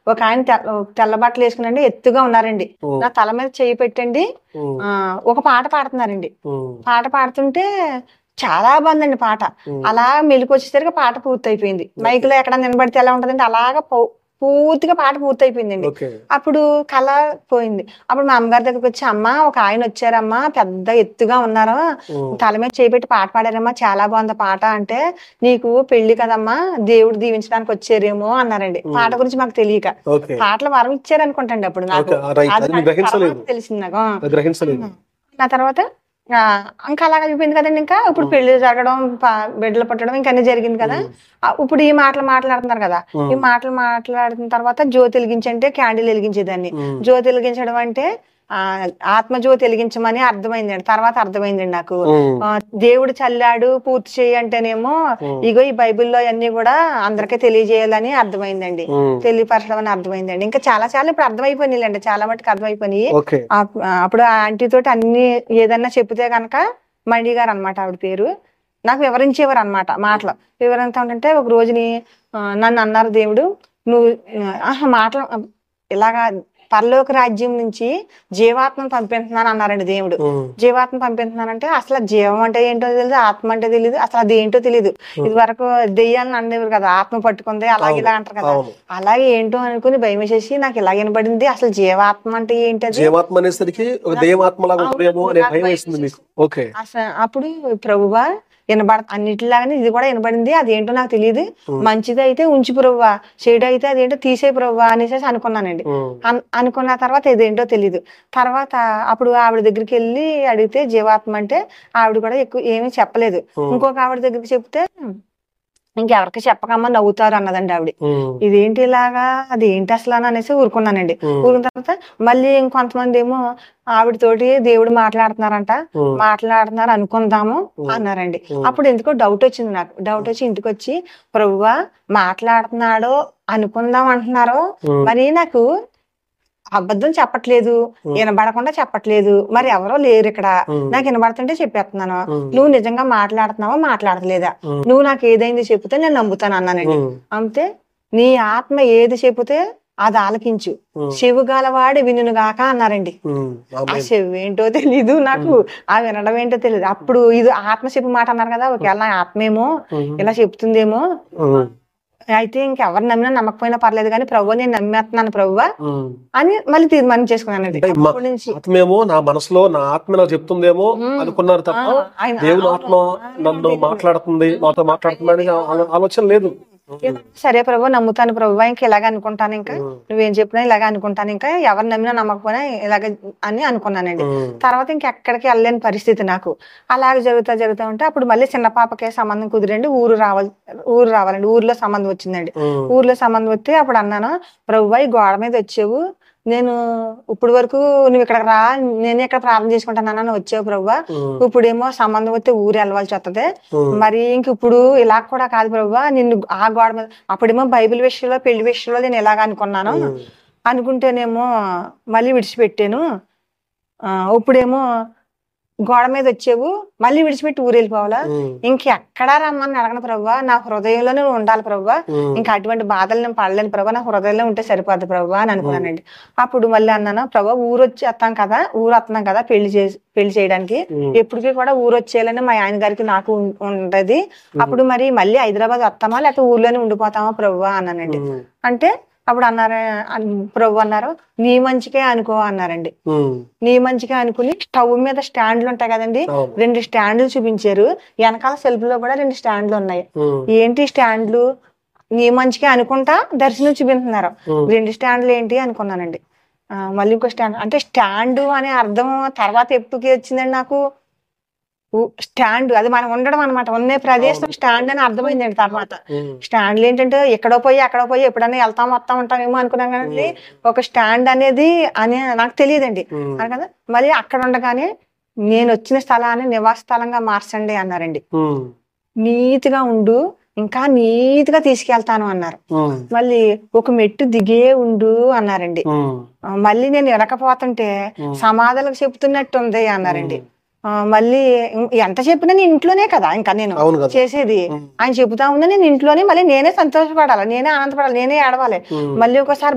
ఒక ఆయన తెల్ల తెల్ల బట్టలు వేసుకునండి ఎత్తుగా ఉన్నారండి ఉమ్, నా తల మీద చేయి పెట్టండి ఉమ్, ఆ, ఒక పాట పాడుతున్నారండి ఉమ్, పాట పాడుతుంటే చాలా బాగుందండి పాట ఉమ్. అలా మెలకు వచ్చేసరికి పాట పూర్తి అయిపోయింది మైక్ లో ఎక్కడ నిలబడితే ఎలా ఉంటదండి అలాగా పూ- పూర్తిగా పాట పూర్తి అయిపోయిందండి ఓకే అప్పుడు కళ పోయింది అప్పుడు మా అమ్మగారి దగ్గరికి వచ్చి అమ్మ ఒక ఆయన వచ్చారమ్మా పెద్ద ఎత్తుగా ఉన్నారు ఉమ్, తల మీద చేపెట్టి పాట పాడారమ్మా చాలా బాగుంది పాట అంటే నీకు పెళ్లి కదమ్మా దేవుడు దీవించడానికి వచ్చారేమో అన్నారండి పాట గురించి మాకు తెలియక ఓకే పాటలు వరం ఇచ్చారు అనుకుంటండి అప్పుడు నాకు ఓకే, ఆ, రైట్. అది అది మీరు నాకు గ్రహించలేదు. తర్వాత తెలిసింది నాకు ఆ. అది గ్రహించలేదు నా తర్వాత ఆ, ఇంకా అలాగ అయిపోయింది కదండి ఇంకా ఇప్పుడు పెళ్లి జరగడం ప- బిడ్డలు పుట్టడం ఇంకా అన్ని జరిగింది కదా ఆ, ఇప్పుడు ఈ మాటలు మాట్లాడుతున్నారు కదా ఉమ్. ఈ మాటలు మాట్లాడిన తర్వాత జ్యోతి వెలిగించంటే క్యాండిల్ వెలిగించేదాన్ని ఉమ్, జ్యోతి వెలిగించడం అంటే ఆ ఆత్మజ్యోతి వెలిగించమని అర్థమైందండి తర్వాత అర్థమైందండి నాకు ఉమ్, ఆ, దేవుడు చల్లాడు పూర్తి చేయి అంటేనేమో ఉమ్. ఇగో ఈ బైబిల్లో అన్ని కూడా అందరికీ తెలియజేయాలని అర్థమైందండి ఉమ్, తెలియపరచడం అని అర్థమైందండి ఇంకా చాలా చాలా ఇప్పుడు అర్థమైపోయినాయిలేండి చాలా మటుకు అర్థమైపోయినాయి ఓకే ఆ- ఆ, అప్పుడు ఆ ఆంటీ తోటి అన్ని ఏదన్నా చెప్తే గనక మణి గారు అనమాట ఆవిడ పేరు నాకు వివరించేవారు అనమాట మాటలు వివరంతా ఉంటుంటే ఒక రోజుని ఆ, నన్ను అన్నారు దేవుడు నువ్వు ఆ, ఆహా మాటలు ఇలాగా పరలోక రాజ్యం నుంచి జీవాత్మను పంపిస్తున్నాను అన్నారండి దేవుడు ఉమ్, జీవాత్మ పంపిస్తున్నానంటే అసలు జీవం అంటే ఏంటో తెలియదు ఆత్మ అంటే తెలియదు అసలు అది ఏంటో తెలియదు ఇది వరకు దెయ్యాలను అనేవారు కదా ఆత్మ పట్టుకుంది అలాగే ఇలా అంటారు కదా అవును అలాగే ఏంటో అనుకుని భయం వేసేసి నాకు ఇలా వినబడింది అసలు జీవాత్మ అంటే ఏంటది జీవాత్మ అనేసరికి ఒక దెయ్యమాత్మలాగా ఉంటుందేమో అనే భయం వేస్తుంది మీకు ఓకే అసలు అప్పుడు ప్రభువా వినబడ అన్నిటిలాగానే ఇది కూడా వినబడింది అదేంటో నాకు తెలియదు మంచిది అయితే ఉంచి ప్రభువా చెడు అయితే అదేంటో తీసే ప్రభువా అనేసి అనుకున్నానండి ఉమ్, అన్- అనుకున్న తర్వాత ఇదేంటో తెలియదు తర్వాత అప్పుడు ఆవిడ దగ్గరికి వెళ్ళి అడిగితే జీవాత్మ అంటే ఆవిడ కూడా ఎక్కువ ఏమీ చెప్పలేదు Hmm. ఇంకొక ఆవిడ దగ్గరికి చెప్తే ఇంకెవరికి చెప్పకమ్మా నవ్వుతారు అన్నదండి ఆవిడ ఉమ్, ఇదేంటి ఇలాగా అది ఏంటి అసలు అని అనేసి ఊరుకున్నానండి Hmm. ఊరిన తర్వాత మళ్ళీ ఇంకొంతమంది ఏమో ఆవిడతోటి దేవుడు మాట్లాడుతున్నారంట ఉమ్, మాట్లాడుతున్నారు అనుకుందాము Hmm. అన్నారండి Hmm. అప్పుడు ఎందుకో డౌట్ వచ్చింది నాకు డౌట్ వచ్చి ఇంటికి వచ్చి ప్రభువా మాట్లాడుతున్నాడో అనుకుందాం అంటున్నారో ఉమ్, మరి నాకు అబద్ధం చెప్పట్లేదు వినబడకుండా చెప్పట్లేదు మరి ఎవరో లేరు ఇక్కడ ఉమ్, నాకు వినబడుతుంటే చెప్పేస్తున్నాను ఉమ్, నువ్వు నిజంగా మాట్లాడుతున్నావా మాట్లాడలేదా ఉమ్, నువ్వు నాకు ఏదైంది చెప్తే నేను నమ్ముతాను అన్నానండి ఉమ్, అంతే నీ ఆత్మ ఏది చెబితే అది ఆలకించు ఉమ్, చెవు గలవాడి వినును గాక అన్నారండి ఉమ్, ఆ ఆమేన్. చెవు ఏంటో తెలీదు నాకు ఆ వినడం ఏంటో తెలియదు అప్పుడు ఇది ఆత్మ చెప్పు మాట అన్నారు కదా ఒకవేళ నా ఆత్మేమో ఉమ్, ఇలా చెప్తుందేమో ఉమ్, అయితే ఇంకెవరు నమ్మినా నమ్మకపోయినా పర్లేదు కానీ ప్రభు నేను నమ్మేస్తున్నాను ప్రభు ఉమ్. అని మళ్ళీ తీర్మానం చేసుకున్నానండి అంటే మా- అప్పటి నుంచి ఆత్మేమో నా మనసులో నా ఆత్మ నాకు చెప్తుందేమో ఉమ్. అనుకున్నారు తప్ప ఆ, ఆయన- దేవుని అవును. ఆత్మ నన్ను మాట్లాడుతుంది నాతో మాట్లాడుతుంది అని ఆ- ఆలోచన లేదు సరే ప్రభు నమ్ముతాను ప్రభు ఇంకా ఇలాగ అనుకుంటాను ఇంకా ఉమ్, నువ్వేం చెప్పినా ఇలాగ అనుకుంటాను ఇంకా ఎవరు నమ్మినా నమ్మకపోయినా ఇలాగ అని అనుకున్నానండి ఉమ్, తర్వాత ఇంకెక్కడికి వెళ్ళలేని పరిస్థితి నాకు అలాగే జరుగుతా జరుగుతా ఉంటే అప్పుడు మళ్ళీ చిన్న పాపకే సంబంధం కుదిరండి ఊరు రావాలి ఊరు రావాలండి ఊర్లో సంబంధం వచ్చిందండి ఉమ్, ఊర్లో సంబంధం వస్తే అప్పుడు అన్నాను ప్రభు ఈ గోడ మీద వచ్చావు నేను ఇప్పుడు వరకు నువ్వు ఇక్కడ రా నేనే ఇక్కడ ప్రార్థన చేసుకుంటాను అన్న వచ్చావు ప్రభు ఉమ్, ఇప్పుడేమో సంబంధం వస్తే ఊరు వెళ్ళవలసి వస్తుంది ఉమ్, మరి ఇంక ఇప్పుడు ఇలా కూడా కాదు ప్రభు నిన్ను ఆ గోడ మీద అప్పుడేమో బైబిల్ విషయంలో పెళ్లి విషయంలో నేను ఇలాగ అనుకున్నాను ఉమ్, అనుకుంటేనేమో మళ్ళీ విడిచిపెట్టాను ఆ, ఇప్పుడేమో గోడ మీద వచ్చావు మళ్ళీ విడిచిపెట్టి ఊరు వెళ్ళిపోవాలా ఉమ్, ఇంకెక్కడా రమ్మని అడగను ప్రభు నా హృదయంలోనే నువ్వు ఉండాలి ప్రభు ఉమ్, ఇంకా అటువంటి బాధలు నేను పడలేను ప్రభు నా హృదయంలో ఉంటే సరిపోద్ది ప్రభు అని అనుకున్నానండి అప్పుడు మళ్ళీ అన్నాను ప్రభు ఊరు వచ్చేస్తాం కదా ఊరు వస్తున్నాం కదా పెళ్లి చేసి పెళ్లి చేయడానికి ఉమ్, ఎప్పటికీ కూడా ఊరు వచ్చేయాలని మా ఆయన గారికి నాకు ఉం- ఉంటది అప్పుడు మరి మళ్ళీ హైదరాబాద్ వస్తామా లేకపోతే ఊర్లోనే ఉండిపోతామా ప్రభు అన్నానండి ఉమ్, అంటే అప్పుడు అన్నారు అన్- ప్రభు అన్నారు నీ మంచికే అనుకో అన్నారండి ఉమ్, నీ మంచిగా అనుకుని స్టవ్ మీద స్టాండ్లు ఉంటాయి కదండి అవును. రెండు స్టాండ్లు చూపించారు వెనకాల సెల్ఫ్ లో కూడా రెండు స్టాండ్లు ఉన్నాయి ఉమ్, ఏంటి స్టాండ్లు నీ మంచిగా అనుకుంటా దర్శనం చూపించుతున్నారు ఉమ్, రెండు స్టాండ్లు ఏంటి అనుకున్నానండి ఆ, మళ్ళీ ఇంకో స్టాండ్ అంటే స్టాండ్ అనే అర్థం తర్వాత ఎప్పుడుకి వచ్చిందండి నాకు స్టాండ్ అది మనం ఉండడం అనమాట ఉన్న ప్రదేశం స్టాండ్ అని అర్థమైందండి తర్వాత ఉమ్, స్టాండ్లు ఏంటంటే ఎక్కడో పోయి ఎక్కడో పోయి ఎప్పుడైనా వెళ్తాం వస్తాం ఉంటామేమో అనుకున్నాం కానీ ఒక స్టాండ్ అనేది అని నాకు తెలియదండి ఉమ్, అన్నారు కదా మళ్ళీ అక్కడ ఉండగానే నేను వచ్చిన స్థలాన్ని నివాస స్థలంగా మార్చండి అన్నారండి ఉమ్, నీతిగా ఉండు ఇంకా నీతిగా తీసుకెళ్తాను అన్నారు ఉమ్, మళ్ళీ ఒక మెట్టు దిగే ఉండు అన్నారండి ఉమ్, ఆ, మళ్ళీ నేను ఎరకపోతుంటే సమాధాలకు చెప్తున్నట్టు ఉంది అన్నారండి ఆ, మళ్ళీ ఇం- ఎంత చెప్పినా నేను ఇంట్లోనే కదా ఇంకా నేను అవును కదా చేసేది ఉమ్, ఆయన చెబుతా ఉన్నా నేను ఇంట్లోనే మళ్ళీ నేనే సంతోషపడాలి నేనే ఆనందపడాలి నేనే ఏడవాలి ఉమ్. మళ్ళీ ఒకసారి